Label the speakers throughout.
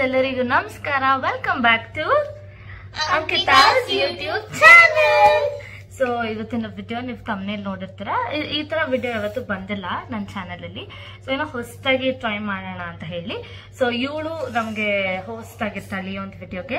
Speaker 1: ಎಲ್ಲರಿಗೂ ನಮಸ್ಕಾರ welcome back to Ankita's YouTube channel so ಇವತ್ತಿನ ವಿಡಿಯೋ ನೀವು ತಮ್ಮನೇಲಿ ನೋಡಿರ್ತೀರ ಈ- ಈ ತರ ವಿಡಿಯೋ ಯಾವತ್ತೂ ಬಂದಿಲ್ಲ ನನ್ನ ಚಾನೆಲ್ ಅಲ್ಲಿ ಸೊ ಏನೋ ಹೊಸದಾಗಿ ಟ್ರೈ ಮಾಡೋಣ ಅಂತ ಹೇಳಿ ಸೊ ಇವಳು ನಮ್ಗೆ ಹೋಸ್ಟ್ ಆಗಿರ್ತಾಳೆ ಈ ಒಂದು ವಿಡಿಯೋಗೆ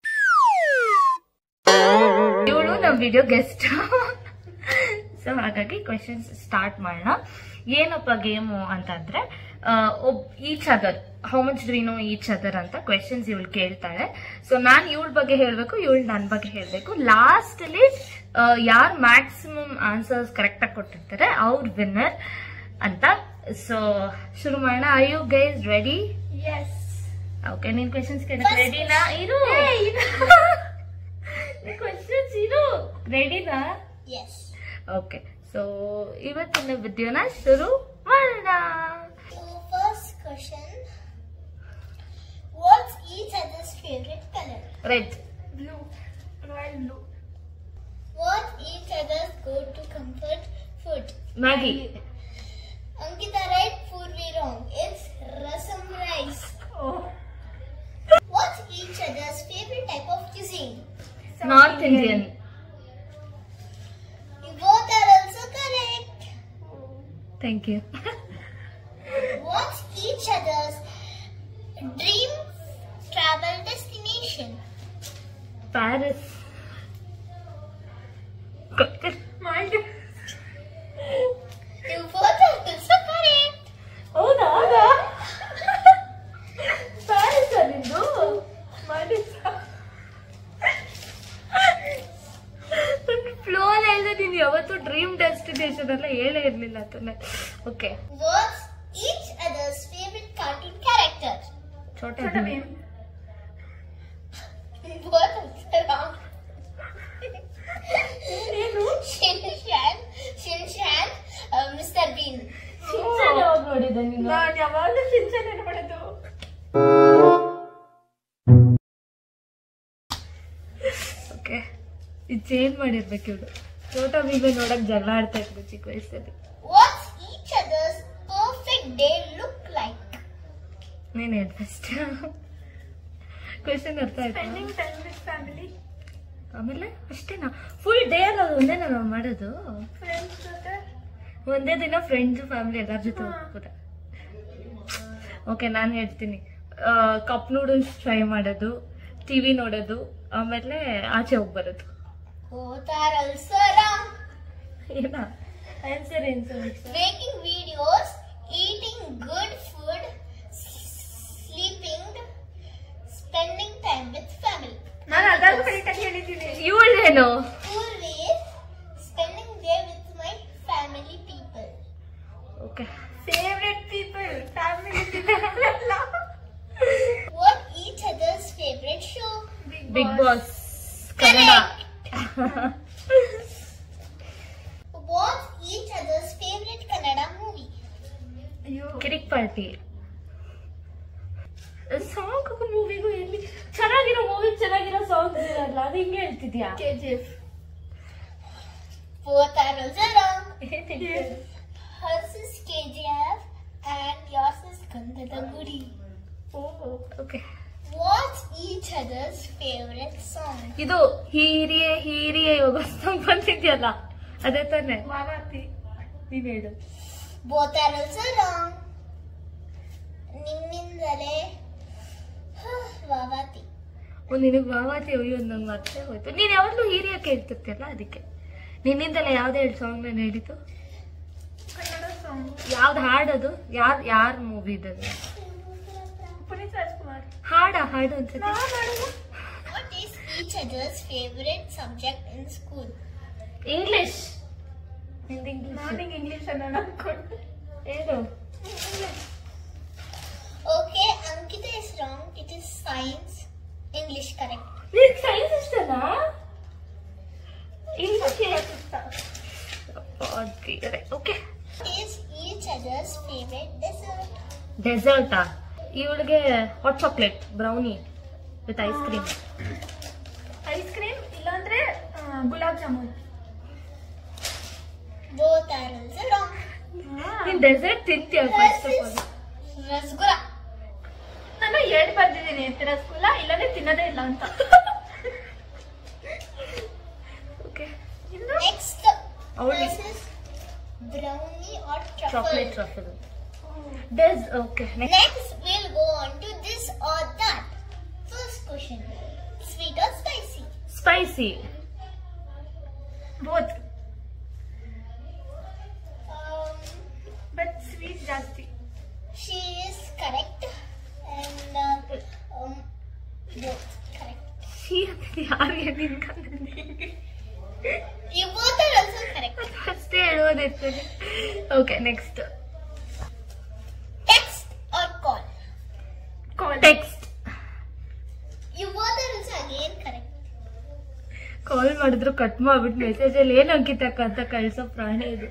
Speaker 1: ಇವಳು ನಮ್ಮ ವಿಡಿಯೋ ಗೆಸ್ಟ್ ಸೊ ಹಾಗಾಗಿ ಕ್ವೆಶನ್ಸ್ ಸ್ಟಾರ್ಟ್ ಮಾಡೋಣ ಏನಪ್ಪ ಗೇಮು ಅಂತಂದ್ರೆ of each other how much do know each other ಅಂತ ಕ್ವೆಶನ್ಸ್ ಇವಳು ಕೇಳ್ತಾಳೆ ಸೊ ನಾನು ಇವಳ ಬಗ್ಗೆ ಹೇಳಬೇಕು ಇವಳು ನನ್ನ ಬಗ್ಗೆ ಹೇಳಬೇಕು ಲಾಸ್ಟ್ ಅಲ್ಲಿ ಯಾರು ಮ್ಯಾಕ್ಸಿಮಮ್ ಆನ್ಸರ್ಸ್ ಕರೆಕ್ಟ್ ಆಗಿ ಕೊಟ್ಟಿರ್ತಾರೆ ಅವ್ರ ವಿನ್ನರ್ ಅಂತ ಸೊ ಶುರು ಮಾಡೋಣ I you guys ready
Speaker 2: yes
Speaker 1: okay ನೀನ್ ಕ್ವೆಶನ್ಸ್ ಕೇಳಕ್ ರೆಡಿನಾ ಇರು ಕ್ವೆಶನ್ಸ್ ಇರು ರೆಡಿನಾ
Speaker 2: ಎಸ್
Speaker 1: ಓಕೆ ಸೊ ಇವತ್ತಿನ ವಿಡಿಯೋನ ಶುರು ಮಾಡೋಣ
Speaker 2: So first question. What's each other's favorite color?
Speaker 1: Red
Speaker 2: Blue. Royal blue. What each other's go-to comfort food?
Speaker 1: Maggi
Speaker 2: Ankita right, Purvi wrong. It's rasam rice. What's each other's favorite type of cuisine?
Speaker 1: North Indian
Speaker 2: You both are also correct.
Speaker 1: Thank you
Speaker 2: What's each other's dream travel destination?
Speaker 1: Paris
Speaker 2: You both are also correct.
Speaker 1: ಹೌದಾ Paris ನಿಂದು flow ಹೇಳಿದ್ರೆ ನೀನು ಯಾವತ್ತು dream destination ಎಲ್ಲ ಹೇಳೇ ಇರ್ಲಿಲ್ಲ ಅದನ್ನ okay
Speaker 2: What's each other's favorite cartoon character?
Speaker 1: Chhota
Speaker 2: Both also wrong. Shin Chan, Shin Chan, uh, Mr. Bean.
Speaker 1: ನೋಡಿದ್ದೆ ನೀನು
Speaker 3: ನಾನು ಯಾವಾಗಲೂ ಸಿಂಚನೆ ನೋಡೋದು
Speaker 1: ಓಕೆ ಇದು ಚೇಂಜ್ ಮಾಡಿರ್ಬೇಕು ಇವಳು ಛೋಟ ಭೀಮೆ ನೋಡಕ್ ಜಗಳ ಆಡ್ತಾ ಇದ್ರು ಚಿಕ್ಕ ವಯಸ್ಸಲ್ಲಿ
Speaker 2: What's each other's perfect day look like?
Speaker 1: ನೀನ್ ಹೇಳಿ ಫಸ್ಟ್ ಕ್ವೆಶನ್ ಅರ್ಥ ಆಯ್ತಾ
Speaker 3: ಸ್ಪೆಂಡಿಂಗ್ ಟೈಮ್ ವಿತ್ ಫ್ಯಾಮಿಲಿ
Speaker 1: ಆಮೇಲೆ ಅಷ್ಟೇನಾ ಫುಲ್ ಡೇ ಅಲ್ಲ ಅದು ಒಂದೇ ನಾವು ಮಾಡೋದು
Speaker 3: ಫ್ರೆಂಡ್ಸ್ ಜೊತೆ
Speaker 1: ಒಂದೇ ದಿನ ಫ್ರೆಂಡ್ಸ್ ಫ್ಯಾಮಿಲಿ ಎಲ್ಲರ ಜೊತೆ ಹೋಗ್ಬೋದ ಓಕೆ ನಾನು ಹೇಳ್ತೀನಿ ಕಪ್ ನೂಡಲ್ಸ್ ಟ್ರೈ ಮಾಡೋದು ಟಿವಿ ನೋಡೋದು ಆಮೇಲೆ ಆಚೆ ಹೋಗಿ ಬರೋದು
Speaker 2: Both are also wrong.
Speaker 1: ಏನ ಆನ್ಸರ್ ಏನ್ sir
Speaker 2: Making videos, eating good food, s- sleeping, spending time with family.
Speaker 3: ನಾನು ಅದಾದ್ರೂ ಕರೆಕ್ಟಾಗಿ ಹೇಳಿದ್ದೀನಿ
Speaker 1: ಇವಳೇನು
Speaker 2: Always spending day with my family people.
Speaker 1: Okay
Speaker 3: favourite people family people ಎಲ್ಲ
Speaker 2: What each other's favorite show?
Speaker 1: Bigg Boss Kannada
Speaker 2: What each other's favorite Kannada movie?
Speaker 3: ಅಯ್ಯೋ
Speaker 1: ಕಿರಿಕ್ party song ಮೂವಿಗೂ ಎಲ್ಲಿ ಚೆನ್ನಾಗಿರೋ movie ಚೆನ್ನಾಗಿರೋ ಸಾಂಗ್ಸ್ ಇರಲ್ಲ ಅದು ಹಿಂಗೆ ಹೇಳ್ತಿದ್ಯಾ
Speaker 3: K G F
Speaker 2: Both are also wrong. Hers is KGF and yours is Gandhada Gudi.
Speaker 1: Okay
Speaker 2: What's each other's favorite song?
Speaker 1: ಇದು ಹೀರಿಯೇ ಹೀರಿಯೇ ಯೋಗ song ಬಂದಿದ್ಯಲ್ಲ ಅದೇ ತಾನೆ
Speaker 3: ಮಾವಾತಿ
Speaker 1: ನೀನ್ ಹೇಳು
Speaker 2: Both are also wrong. ನಿಮ್ಮಿಂದಲೇ ವಾವಾತಿ
Speaker 1: ಓ ನಿನಗ್ ಭಾವಾತಿ ಅಯ್ಯೋ ನಂಗೆ ಮತ್ತೆ ಹೋಯ್ತು ನೀನ್ ಯಾವಾಗ್ಲೂ ಹೀರಿಯ ಕೇಳ್ತಿರ್ತಿಯಲ್ಲ ಅದಕ್ಕೆ ನಿನ್ನಿಂದಲೇ ಯಾವ್ದು ಹೇಳಿ ಸಾಂಗ್ ನಾನು ಹೇಳಿದ್ದು
Speaker 3: ಕನ್ನಡ ಸಾಂಗ್
Speaker 1: ಯಾವ್ದು ಹಾಡೋದು ಯಾರ್ ಯಾರ್ ಮೂವಿ ಇದ್ದದು
Speaker 3: ಪುನೀತ್ ರಾಜ್ಕುಮಾರ್
Speaker 1: ಹಾಡ ಹಾಡು ಅನ್ಸುತ್ತೆ
Speaker 3: ನಾ ಮಾಡೋದು
Speaker 2: What is each other's favorite subject in school?
Speaker 1: English ನಿಂದು ಇಂಗ್ಲಿಷ್
Speaker 3: ನಾನು ಇಂಗ್ಲೀಷ್ ಅನ್ನ ಅನ್ಕೊಂಡು
Speaker 1: ಏನು
Speaker 2: Okay, Ankita is wrong. It is science. English correct.
Speaker 1: ನಿನ್ ಸೈನ್ಸ್ ಇಷ್ಟನಾ English okay
Speaker 2: What is each other's favorite dessert?
Speaker 1: ಡೆಸರ್ಟಾ ಇವಳಿಗೆ hot chocolate brownie with ice cream
Speaker 3: ice cream ಇಲ್ಲಾಂದ್ರೆ ಆ, gulab jamun
Speaker 2: Both are also wrong.
Speaker 1: ನೀನ್ ಡೆಸರ್ಟ್ ತಿಂತೀಯ first of all
Speaker 2: Rasgulla.
Speaker 3: ನಾನು ಹೇಳ್ ಬಂದಿದ್ದೀನಿ ರಸಗುಲ್ಲ ಇಲ್ಲಾಂದ್ರೆ ತಿನ್ನೋದೇ ಇಲ್ಲ ಅಂತ
Speaker 1: okay
Speaker 2: Next,
Speaker 1: Only-
Speaker 2: this is brownie or truffle.
Speaker 1: Chocolate truffle does okay next
Speaker 2: Next, we'll go on to this or that. First question: sweet or spicy?
Speaker 1: Spicy
Speaker 3: both
Speaker 2: Um,
Speaker 3: but sweet ಜಾಸ್ತಿ
Speaker 2: she is correct, and uh, um, both correct.
Speaker 1: ಯಾರಿಗೆ ನಿನ್ಕೊಂಡು
Speaker 2: You both are also correct.
Speaker 1: ಅಷ್ಟೇ ಹೇಳೋದಿರ್ತದೆ okay next
Speaker 2: Text or call?
Speaker 3: Call
Speaker 1: text
Speaker 2: You both are also again correct.
Speaker 1: Call ಮಾಡಿದ್ರು cut ಮಾಡ್ಬಿಟ್ಟು message ಅಲ್ಲಿ ಏನ್ ಅಂಕಿತಕ್ಕ ಅಂತ ಕಳ್ಸೋ ಪ್ರಾಣಿ ಇದು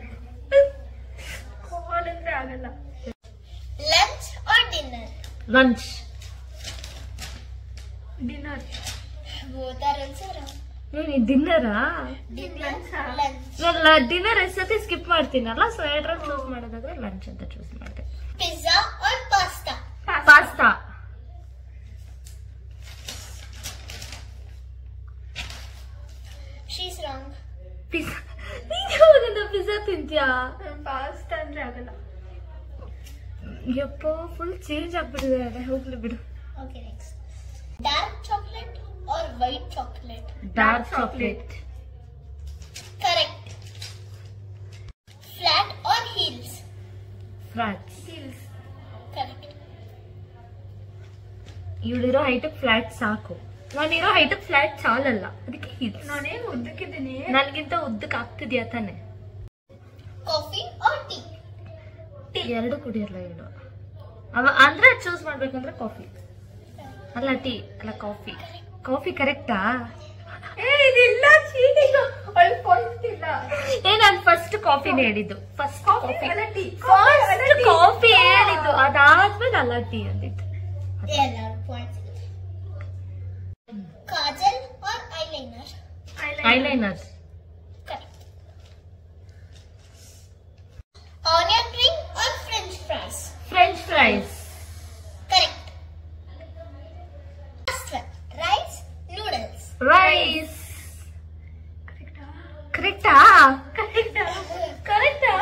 Speaker 3: ಕಾಲ್ ಅಂದ್ರೆ ಆಗಲ್ಲ
Speaker 2: Lunch or dinner?
Speaker 1: Lunch
Speaker 3: dinner
Speaker 2: Both are also wrong.
Speaker 1: ಏನು ಡಿನ್ನರಾ
Speaker 2: Dinner,
Speaker 3: Lunch ಆ?
Speaker 2: lunch.
Speaker 1: ನಾನು ಡಿನ್ನರ್ ಎಷ್ಟೊತ್ತಿ ಸ್ಕಿಪ್ ಮಾಡ್ತೀನಲ್ಲ ಸೊ ಎರಡರಲ್ಲಿ ಚೂಸ್ ಮಾಡೋದಾದ್ರೆ ಲಂಚ್ ಅಂತ ಚೂಸ್ ಮಾಡಿದೆ
Speaker 2: Pizza or pasta?
Speaker 1: Pasta
Speaker 2: She's wrong.
Speaker 1: Pizza ನೀನ್ ಯಾವಾಗಂತ ಪಿಜ್ಜಾ ತಿಂತ್ಯಾ
Speaker 3: ಪಾಸ್ತ ಅಂದ್ರೆ ಆಗಲ್ಲ
Speaker 1: ಯಪ್ಪ ಫುಲ್ ಚೇಂಜ್ ಆಗ್ಬಿಟ್ಟಿದೆ ಹೋಗ್ಲಿ ಬಿಡು
Speaker 2: Okay, next. Dark chocolate or white chocolate?
Speaker 1: Dark
Speaker 3: chocolate.
Speaker 1: Chocolate
Speaker 2: Correct. Flat or heels?
Speaker 1: Flats
Speaker 3: heels
Speaker 2: Correct.
Speaker 1: ಇವಳಿರೋ ಹೈಟಕ್ ಫ್ಲಾಟ್ ಸಾಕು ನಾನಿರೋ ಹೈಟಕ್ ಫ್ಲಾಟ್ ಸಾಲಲ್ಲ ಅದಕ್ಕೆ ಹಿಲ್ಸ್
Speaker 3: ನಾನೇನು ಉದ್ದಕ್ಕಿದ್ದೀನಿ
Speaker 1: ನನ್ಗಿಂತ ಉದ್ದಕ್ಕೆ ಆಗ್ತಿದ್ಯಾ ತಾನೆ
Speaker 2: Coffee or tea?
Speaker 1: ಎರಡು ಕುಡಿಯಲ್ಲ ಇವಳು ಅವ ಅಂದ್ರೆ ಚೂಸ್ ಮಾಡ್ಬೇಕಂದ್ರೆ ಕಾಫಿ ಅಲ್ಲ ಟೀ ಅಲ್ಲ ಕಾಫಿ ಕಾಫಿ ಕರೆಕ್ಟಾ
Speaker 3: ಏ ಇದಿಲ್ಲ ಚೀಟಿಂಗ್ ಅವಳು ಪಾಯಿಂಟ್ ಇಲ್ಲ
Speaker 1: ಏ ನಾನು ಫಸ್ಟ್ ಕಾಫಿನೇ ಹೇಳಿದ್ದು ಫಸ್ಟ್
Speaker 3: ಕಾಫಿ
Speaker 1: ಕಾಫಿ
Speaker 3: ಅಲ್ಲ ಟೀ
Speaker 1: ಫಸ್ಟ್ ಕಾಫಿ ಹೇಳಿದ್ದು ಅದಾದ್ಮೇಲೆ ಅಲ್ಲ ಟೀ ಅಂದಿದ್ದು
Speaker 2: Yeah, now points. Kajal or eyeliner?
Speaker 1: Eyeliner
Speaker 2: Correct. Onion ring or French fries?
Speaker 1: French fries
Speaker 2: Correct. Last one. Rice, noodles.
Speaker 1: Rice ಕರೆಕ್ಟಾ ಕರೆಕ್ಟಾ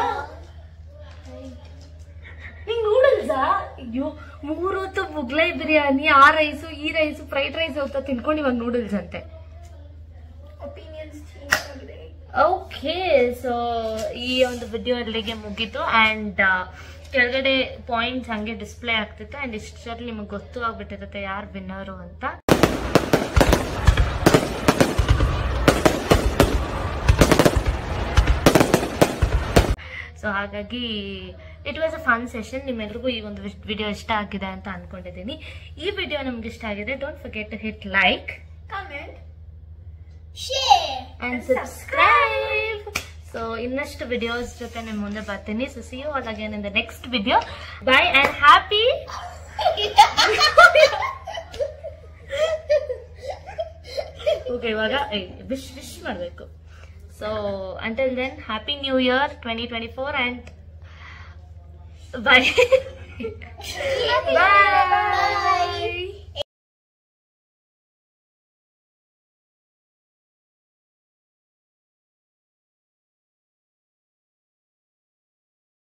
Speaker 1: ನಿಂಗ್ ನೂಡಲ್ಸಾ ಅಯ್ಯೋ ಮೂರೊತ್ತು ಮುಗ್ಲೈ ಬಿರಿಯಾನಿ ಆ ರೈಸು ಈ ರೈಸು ಫ್ರೈಡ್ ರೈಸ್ ಅಂತ ತಿನ್ಕೊಂಡು ಇವಾಗ ನೂಡಲ್ಸ್ ಅಂತೆ
Speaker 3: ಒಪಿನಿಯನ್ಸ್ ಚೇಂಜ್ ಆಗಿದೆ
Speaker 1: ಓಕೆ ಸೊ ಈ ಒಂದು ವಿಡಿಯೋ ಅಲ್ಲಿಗೆ ಮುಗೀತು ಆ್ಯಂಡ್ ಕೆಳಗಡೆ ಪಾಯಿಂಟ್ಸ್ ಹಂಗೆ ಡಿಸ್ಪ್ಲೇ ಆಗ್ತಿತ್ತು ಆ್ಯಂಡ್ ಇಷ್ಟರಲ್ಲಿ ನಿಮಗೆ ಗೊತ್ತು ಆಗ್ಬಿಟ್ಟಿರುತ್ತೆ ಯಾರು ವಿನ್ನರು ಅಂತ ಸೊ ಹಾಗಾಗಿ it was a fun session ನಿಮ್ಮೆಲ್ರಿಗೂ ಈ ಒಂದು ವಿಡಿಯೋ ಇಷ್ಟ ಆಗಿದೆ ಅಂತ ಅನ್ಕೊಂಡಿದ್ದೀನಿ ಈ ವಿಡಿಯೋ ನಮ್ಗೆ ಇಷ್ಟ ಆಗಿದೆ don't forget to hit like
Speaker 3: comment
Speaker 2: Share.
Speaker 1: And subscribe so ಇನ್ನಷ್ಟು ವಿಡಿಯೋಸ್ ಜೊತೆ ನಿಮ್ಮ ಮುಂದೆ ಬರ್ತೀನಿ so see you all again in the next video bye and happy okay ಇವಾಗ ವಿಶ್ ವಿಶ್ ಮಾಡಬೇಕು so until then happy new year twenty twenty four and bye bye